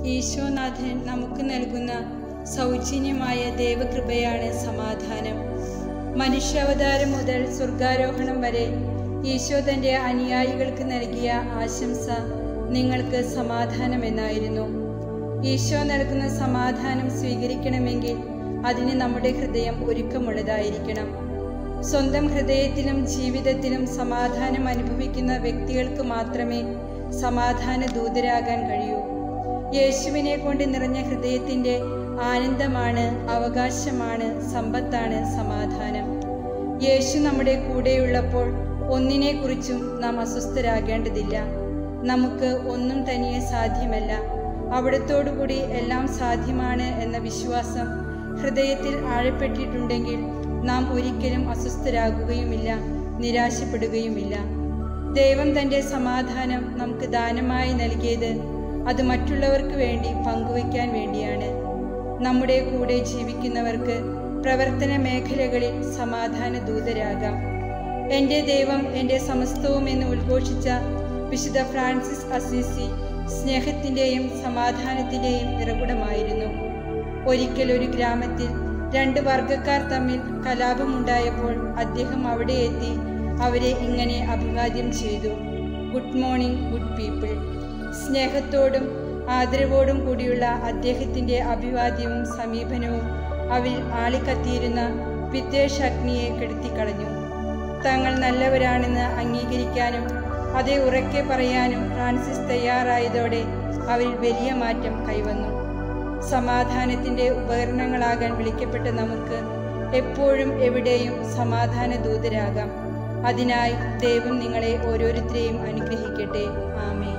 ഈശോനാഥൻ നമുക്ക് നൽകുന്ന സൗജന്യമായ ദൈവകൃപയാണ് സമാധാനം മനുഷ്യാവതാരം മുതൽ സ്വർഗാരോഹണം വരെ ഈശോ തൻ്റെ അനുയായികൾക്ക് നൽകിയ ആശംസ നിങ്ങൾക്ക് സമാധാനമെന്നായിരുന്നു ഈശോ നൽകുന്ന സമാധാനം സ്വീകരിക്കണമെങ്കിൽ അതിന് നമ്മുടെ ഹൃദയം ഒരുക്കമുള്ളതായിരിക്കണം സ്വന്തം ഹൃദയത്തിലും ജീവിതത്തിലും സമാധാനം അനുഭവിക്കുന്ന വ്യക്തികൾക്ക് മാത്രമേ സമാധാന ദൂതരാകാൻ കഴിയൂ യേശുവിനെ കൊണ്ട് നിറഞ്ഞ ഹൃദയത്തിൻ്റെ ആനന്ദമാണ് അവകാശമാണ് സമ്പത്താണ് സമാധാനം യേശു നമ്മുടെ കൂടെയുള്ളപ്പോൾ ഒന്നിനെക്കുറിച്ചും നാം അസ്വസ്ഥരാകേണ്ടതില്ല നമുക്ക് ഒന്നും തനിയെ സാധ്യമല്ല അവിടത്തോടുകൂടി എല്ലാം സാധ്യമാണ് എന്ന വിശ്വാസം ഹൃദയത്തിൽ ആഴപ്പെട്ടിട്ടുണ്ടെങ്കിൽ നാം ഒരിക്കലും അസ്വസ്ഥരാകുകയുമില്ല നിരാശപ്പെടുകയുമില്ല ദൈവം തൻ്റെ സമാധാനം നമുക്ക് ദാനമായി നൽകിയത് അത് മറ്റുള്ളവർക്ക് വേണ്ടി പങ്കുവയ്ക്കാൻ വേണ്ടിയാണ് നമ്മുടെ കൂടെ ജീവിക്കുന്നവർക്ക് പ്രവർത്തന മേഖലകളിൽ സമാധാന ദൂതരാകാം എൻ്റെ ദൈവം എൻ്റെ സമസ്തവും എന്ന് ഉദ്ഘോഷിച്ച വിശുദ്ധ ഫ്രാൻസിസ് അസീസി സ്നേഹത്തിൻ്റെയും സമാധാനത്തിൻ്റെയും നിറകുടമായിരുന്നു ഒരിക്കൽ ഒരു ഗ്രാമത്തിൽ രണ്ട് വർഗക്കാർ തമ്മിൽ കലാപമുണ്ടായപ്പോൾ അദ്ദേഹം അവിടെ എത്തി അവരെ ഇങ്ങനെ അഭിവാദ്യം ചെയ്തു ഗുഡ് മോർണിംഗ് ഗുഡ് പീപ്പിൾ സ്നേഹത്തോടും ആദരവോടും കൂടിയുള്ള അദ്ദേഹത്തിൻ്റെ അഭിവാദ്യവും സമീപനവും അവരിൽ ആളിക്കത്തിയിരുന്ന വിദ്വേഷാഗ്നിയെ കെടുത്തിക്കളഞ്ഞു തങ്ങൾ നല്ലവരാണെന്ന് അംഗീകരിക്കാനും അതേ ഉറക്കെ പറയാനും ഫ്രാൻസിസ് തയ്യാറായതോടെ അവരിൽ വലിയ മാറ്റം കൈവന്നു സമാധാനത്തിൻ്റെ ഉപകരണങ്ങളാകാൻ വിളിക്കപ്പെട്ട നമുക്ക് എപ്പോഴും എവിടെയും സമാധാന ദൂതരാകാം അതിനായി ദൈവം നിങ്ങളെ ഓരോരുത്തരെയും അനുഗ്രഹിക്കട്ടെ ആമേ